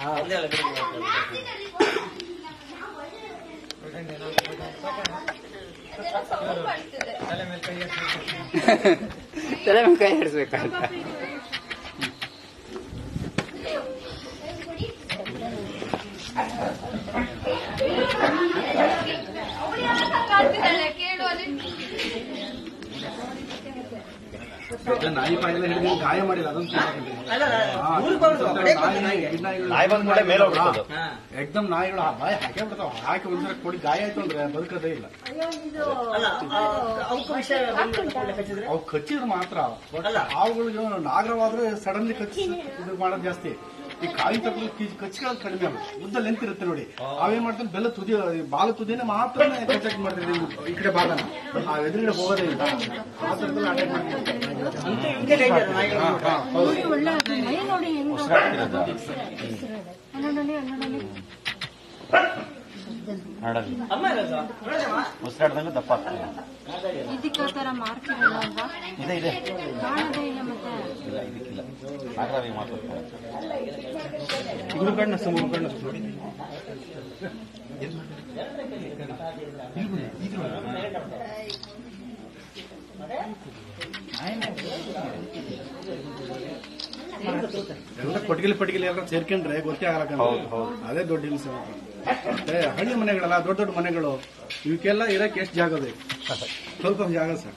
ತಲೆ ಮೇಲೆ ಕೈ ಹಿಡಿಸ್ಬೇಕಂತ ಕೇಳು ಅಲ್ಲಿ ನಾಯಿ ಪಾಯಿಲ್ಲ ಹಿಡಿದು ಗಾಯ ಮಾಡಿಲ್ಲ ಅದೊಂದು ನಾಯಿ ಬಂದ ಕೂಡಲೇ ಮೇಲೆ ಹೋಗ್ಬಿಡ್ತದೆ ಎಕ್ದಮ್ ನಾಯಿಗಳು ಆ ಬಾಯಿ ಹಾಕೇ ಬಿಡ್ತಾವ ಹಾಕಿ ಒಂದ್ಸಲ ಕೊಡಿ ಗಾಯ ಆಯ್ತು ಅಂದ್ರೆ ಬದುಕದೇ ಇಲ್ಲ ಅವು ಕಚ್ಚಿದ್ರೆ ಮಾತ್ರ ಅವುಗಳು ನಾಗರವಾದ್ರೆ ಸಡನ್ಲಿ ಕಚ್ಚಿ ಇದು ಮಾಡೋದು ಜಾಸ್ತಿ ಈ ಕಾಯಿ ತಪ್ಪಲು ಕಚ್ಕೊಳ್ಳೋದು ಕಡಿಮೆ ಅವು ಉದ್ದ ಲೆಂತ್ ಇರುತ್ತೆ ನೋಡಿ ಅವೇನ್ ಮಾಡ್ತಾರೆ ಬೆಲ್ಲ ತುದಿ ಈ ಬಾಲ ತುದಿನೇ ಮಾತ್ರ ಕಚ್ಚಾಕ್ ಮಾಡ್ತಿದ್ವಿ ಈ ಕಡೆ ಭಾಗನ ಆ ಎದುರುಗಡೆ ಹೋಗೋದೇ ಇಲ್ಲ ಆ ಥರದಲ್ಲಿ ಅಟ್ಯಾಕ್ ಮಾಡ್ತಿರ್ತಾರೆ ಹಾ, ಹಾ, ಹೌದು. ಒಳ್ಳೆ ಮೈ ನೋಡಿ ಹೆಂಗ್ ಅನ್ನೋಡನೆ ಅನ್ನೋಡನೆ ಉಸಿರಾಡ್ದಂಗೆ ದಪ್ಪ ಆಗ್ತದೆ ಇದಕ್ಕೆ ಆ ತರ ಮಾರ್ಕ್ ಇರಲ್ಲ ಅಲ್ವಾ ಇದೆ ಇದೆ ಕಾಣೋದೇ ಇಲ್ಲ ಮತ್ತೆ ಇಲ್ಲ ಇದಕ್ಕಿಲ್ಲ ನಾಗರಾವಿಗೆ ಮಾತಾಡ್ತಾರೆ ಇವ್ರ ಕಣ್ಣು ಹಸ್ತು, ಇವ್ರ ಕಣ್ಣು ಹಸ್ತು ನೋಡಿ. ಎಲ್ಲ ಕೊಟ್ಟಿಗೆ ಪಟ್ಟಿಗೆ ಎಲ್ಲ ಸೇರ್ಕೊಂಡ್ರೆ ಗೊತ್ತೇ ಆಗಲ್ಲ ಹೌದು, ಹೌದು. ಅದೇ ದೊಡ್ಡ ಹಿಂಸೆ ಮತ್ತೆ ಹಳ್ಳಿ ಮನೆಗಳಲ್ಲ ದೊಡ್ಡ ದೊಡ್ಡ ಮನೆಗಳು ಇವಕ್ಕೆಲ್ಲ ಇರಕ್ಕೆ ಎಷ್ಟು ಜಾಗ ಬೇಕು ಸ್ವಲ್ಪ ಜಾಗ ಸರ್